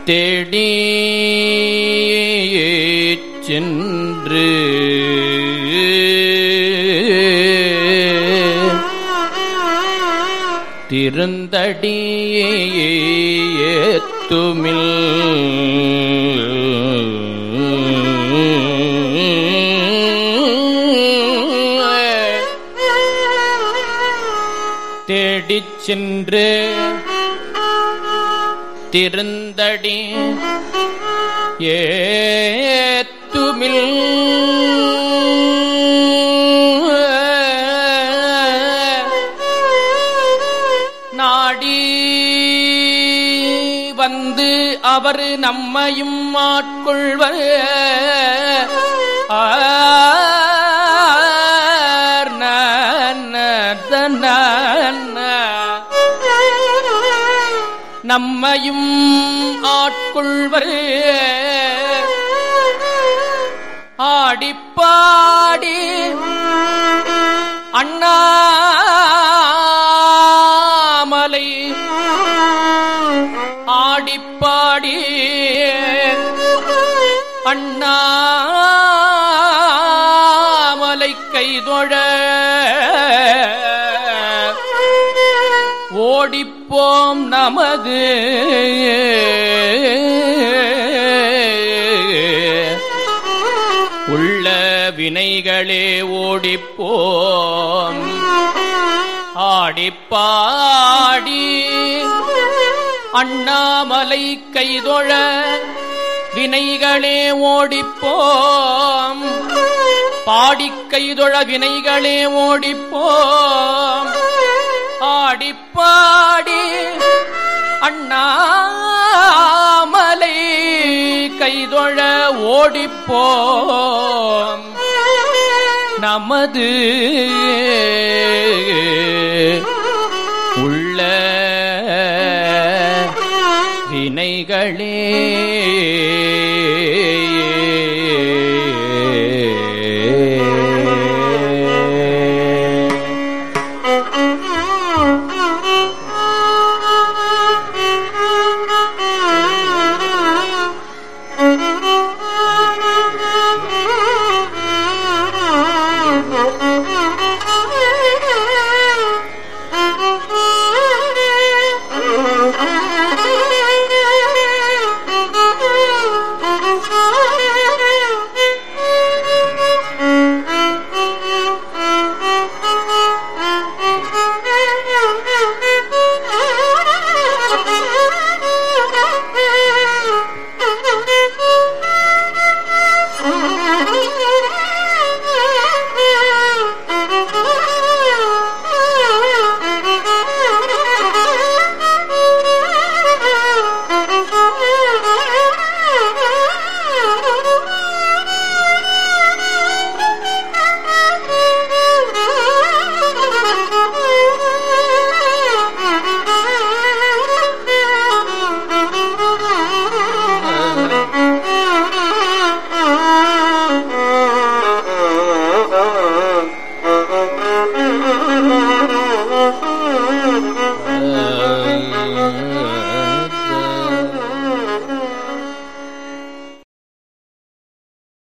தேடி சென்று திருந்தடியேத்துமில் தேடிச் சென்று திருந்தடி ஏத்துமில் நாடி வந்து அவர் நம்மையும் ஆட்கொள்வர் ஆர் நன்ன தன்ன. நம்மையும் ஆட்கொள்வர் ஆடிப்பாடி அண்ணாமலை ஆடிப்பாடி அண்ணாமலை கைதொழ ஓடிப்போம் நமது உள்ள வினைகளே ஓடிப்போம் ஆடிப்பாடி அண்ணாமலை கைதொழ வினைகளே ஓடிப்போம் பாடிக் கைதொழ வினைகளே ஓடிப்போம் ஆடிப்பாடி அண்ணாமலை கைதொழ ஓடிப்போம் நமது உள்ள வினைகளே